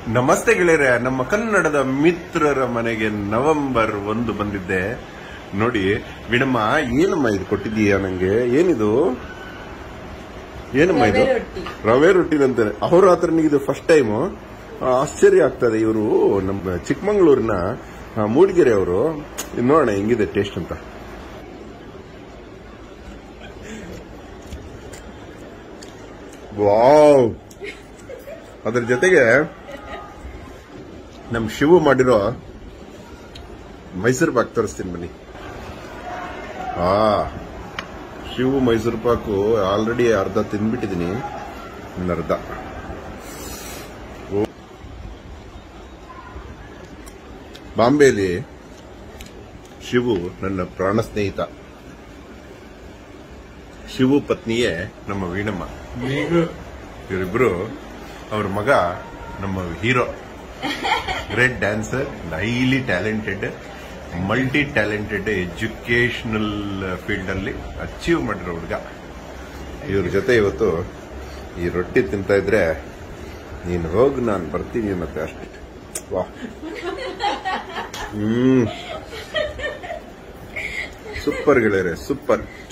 ನಮಸ್ತೆ ಗೆಳೆಯರೆ ನಮ್ಮ ಕನ್ನಡದ ಮಿತ್ರರ ಮನೆಗೆ ನವೆಂಬರ್ ಒಂದು ಬಂದಿದ್ದೆ ನೋಡಿ ವೀಣಮ್ಮ ಏನಮ್ಮ ಇದು ಕೊಟ್ಟಿದ್ದೀಯಾ ನಂಗೆ ಏನಿದು ಏನಮ್ಮ ಇದು ರವೆ ರೊಟ್ಟಿ. ರವೆ ರೊಟ್ಟಿನಂತೆ ಅವ್ರ ಹತ್ರ ಇದು ಫಸ್ಟ್ ಟೈಮ್ ಆಶ್ಚರ್ಯ ಆಗ್ತದೆ ಇವರು ನಮ್ಮ ಚಿಕ್ಕಮಂಗ್ಳೂರಿನ ಆ, ಮೂಡಿಗೆರೆ ಅವರು ನೋಡೋಣ ಹೆಂಗಿದೆ ಟೇಸ್ಟ್ ಅಂತ ವಾವ್ ಅದ್ರ ಜೊತೆಗೆ ನಮ್ ಶಿವು ಮಾಡಿರೋ ಮೈಸೂರು ಪಾಕ್ ತೋರಿಸ್ತೀನಿ ಬನ್ನಿ ಆ ಶಿವು ಮೈಸೂರು ಪಾಕು ಆಲ್ರೆಡಿ ಅರ್ಧ ತಿಂದ್ಬಿಟ್ಟಿದ್ದೀನಿ ಇನ್ನು ಅರ್ಧ ಓ. ಬಾಂಬೆಯಲ್ಲಿ ಶಿವು ನನ್ನ ಪ್ರಾಣ ಸ್ನೇಹಿತ ಶಿವು ಪತ್ನಿಯೇ ನಮ್ಮ ವೀಣಮ್ಮ ಇವರಿಬ್ರು ಅವ್ರ ಮಗ ನಮ್ಮ hero great dancer highly talented multi talented educational field ಅಲ್ಲಿ ಅಚೀವ್ ಮಾಡಿರೋ ಹುಡುಗ ಇವ್ರ ಜೊತೆ ಇವತ್ತು ಈ ರೊಟ್ಟಿ ತಿಂತಾ ಇದ್ರೆ ನೀನು ಹೋಗ್ ನಾನು ಬರ್ತೀನಿ ಮತ್ತೆ ಅಷ್ಟೇ ವಾ ಹ್ಮ್ ಸೂಪರ್ ಗೆಳೆಯರೆ ಸೂಪರ್